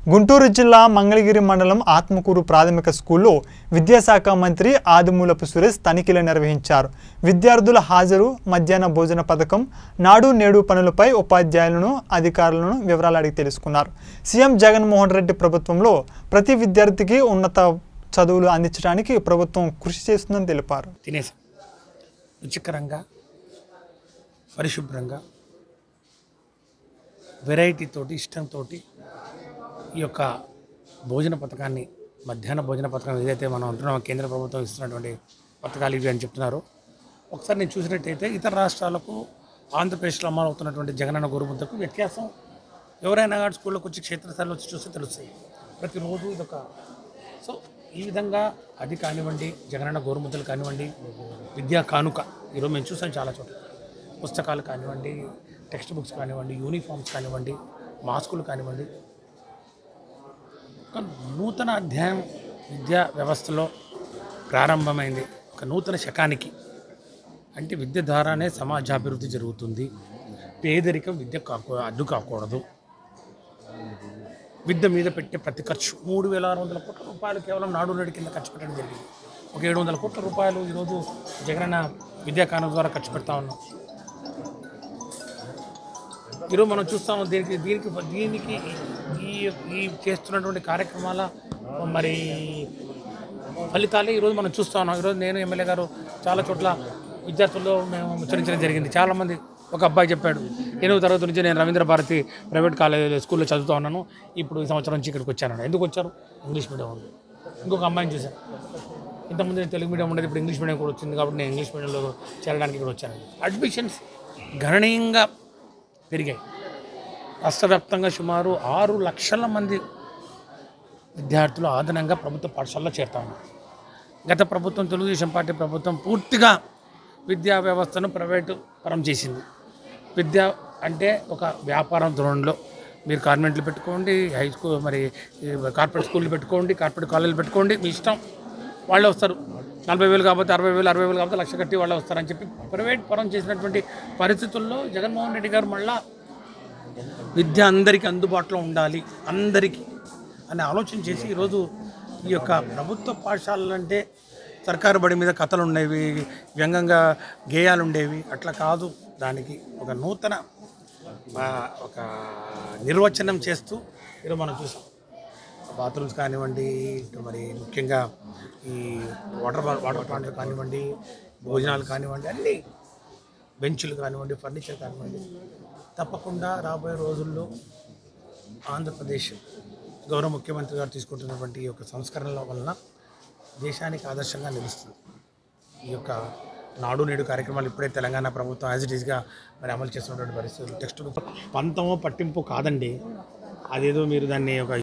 గుంటూరు జిల్లా మంగళగిరి మండలం ఆత్మకూరు ప్రాథమిక స్కూల్లో విద్యాశాఖ మంత్రి ఆదిమూలపు సురేష్ తనిఖీలు నిర్వహించారు విద్యార్థుల హాజరు మధ్యాహ్న భోజన పథకం నాడు నేడు పనులపై ఉపాధ్యాయులను అధికారులను వివరాలు అడిగి తెలుసుకున్నారు సీఎం జగన్మోహన్ రెడ్డి ప్రభుత్వంలో ప్రతి విద్యార్థికి ఉన్నత చదువులు అందించడానికి ప్రభుత్వం కృషి చేస్తుందని తెలిపారు తినేసాం రుచికరంగా పరిశుభ్రంగా వెరైటీ తోటి ఇష్టంతో ఈ యొక్క భోజన పథకాన్ని మధ్యాహ్న భోజన పథకం ఏదైతే మనం అంటున్నామో కేంద్ర ప్రభుత్వం ఇస్తున్నటువంటి పథకాలు ఇవి అని చెప్తున్నారు ఒకసారి నేను చూసినట్టయితే ఇతర రాష్ట్రాలకు ఆంధ్రప్రదేశ్లో అమలు అవుతున్నటువంటి జగనన్న గోరుముద్దకు వ్యత్యాసం ఎవరైనా కానీ స్కూల్లోకి వచ్చి క్షేత్రస్థాయిలో వచ్చి చూస్తే తెలుస్తాయి ప్రతిరోజు ఇదొక సో ఈ విధంగా అది కానివ్వండి జగనన్న గోరుముద్దలు కానివ్వండి విద్యా కానుక ఈరోజు మేము చూసాం చాలా చోట్ల పుస్తకాలు కానివ్వండి టెక్స్ట్ బుక్స్ కానివ్వండి యూనిఫామ్స్ కానివ్వండి మాస్కులు కానివ్వండి ఒక నూతన అధ్యాయం విద్యా వ్యవస్థలో ప్రారంభమైంది ఒక నూతన శకానికి అంటే విద్య ద్వారానే సమాజాభివృద్ధి జరుగుతుంది పేదరికం విద్య కాకూ అడ్డు కాకూడదు విద్య మీద పెట్టే ప్రతి ఖర్చు మూడు వేల ఆరు వందల కోట్ల రూపాయలు కేవలం నాడు నేడు కింద ఖర్చు పెట్టడం జరిగింది ఒక ఏడు వందల కోట్ల రూపాయలు ఈరోజు జగనన్న విద్యా కానుక ద్వారా ఖర్చు పెడతా ఉన్నాం ఈరోజు మనం చూస్తాము దీనికి దీనికి దీనికి ఈ ఈ చేస్తున్నటువంటి కార్యక్రమాల మరి ఫలితాలే ఈరోజు మనం చూస్తా ఉన్నాం ఈరోజు నేను ఎమ్మెల్యే గారు చాలా చోట్ల విద్యార్థుల్లో మేము ముచ్చరించడం జరిగింది చాలామంది ఒక అబ్బాయి చెప్పాడు ఎనిమిది తరగతి నుంచి నేను రవీంద్ర భారతి ప్రైవేట్ కాలేజ్ స్కూల్లో చదువుతా ఉన్నాను ఇప్పుడు ఈ సంవత్సరం నుంచి ఇక్కడికి వచ్చాను ఎందుకు వచ్చారు ఇంగ్లీష్ మీడియం ఉంది ఇంకొక అమ్మాయిని చూశాను ఇంతకుముందు నేను తెలుగు మీడియం ఉండేది ఇప్పుడు ఇంగ్లీష్ మీడియం కూడా వచ్చింది కాబట్టి నేను ఇంగ్లీష్ మీడియంలో చేరడానికి ఇక్కడ వచ్చాను అడ్మిషన్స్ గణనీయంగా పెరిగాయి రాష్ట్ర వ్యాప్తంగా సుమారు ఆరు లక్షల మంది విద్యార్థులు అదనంగా ప్రభుత్వ పాఠశాలలో చేరుతా ఉన్నారు గత ప్రభుత్వం తెలుగుదేశం పార్టీ ప్రభుత్వం పూర్తిగా విద్యా వ్యవస్థను ప్రైవేటు పరం చేసింది విద్య అంటే ఒక వ్యాపారం ధోరణిలో మీరు కాన్వెంట్లు పెట్టుకోండి హై స్కూల్ మరి ఈ కార్పొరేట్ స్కూళ్ళు పెట్టుకోండి కార్పొరేట్ కాలేజీలు పెట్టుకోండి మీ ఇష్టం వాళ్ళే వస్తారు నలభై వేలు కాకపోతే అరవై వేలు అరవై వేలు కాకపోతే లక్ష కట్టి వాళ్ళే వస్తారని చెప్పి ప్రైవేట్ పరం చేసినటువంటి పరిస్థితుల్లో జగన్మోహన్ రెడ్డి గారు మళ్ళా విద్య అందరికీ అందుబాటులో ఉండాలి అందరికీ అని ఆలోచన చేసి ఈరోజు ఈ యొక్క ప్రభుత్వ పాఠశాలలు అంటే సర్కారు బడి మీద కథలు ఉండేవి వ్యంగంగా గేయాలు ఉండేవి అట్లా కాదు దానికి ఒక నూతన ఆ, ఒక నిర్వచనం చేస్తూ ఈరోజు మనం చూసాం బాత్రూమ్స్ కానివ్వండి ఇటు మరి ముఖ్యంగా ఈ వాటర్ బా- వాటర్ ప్లాంట్లు కానివ్వండి భోజనాలు కానివ్వండి అన్నీ బెంచులు కానివ్వండి ఫర్నిచర్ కానివ్వండి తప్పకుండా రాబోయే రోజుల్లో ఆంధ్రప్రదేశ్ గౌరవ ముఖ్యమంత్రి గారు తీసుకుంటున్నటువంటి ఈ యొక్క సంస్కరణల వలన దేశానికి ఆదర్శంగా నిలుస్తుంది ఈ యొక్క నాడు నేడు కార్యక్రమాలు ఇప్పుడే తెలంగాణ ప్రభుత్వం యాజ్ ఇట్ ఈస్గా మరి అమలు చేస్తున్నటువంటి పరిస్థితులు టెక్స్ట్ బుక్ పంతమో పట్టింపు కాదండి అదేదో మీరు దాన్ని ఒక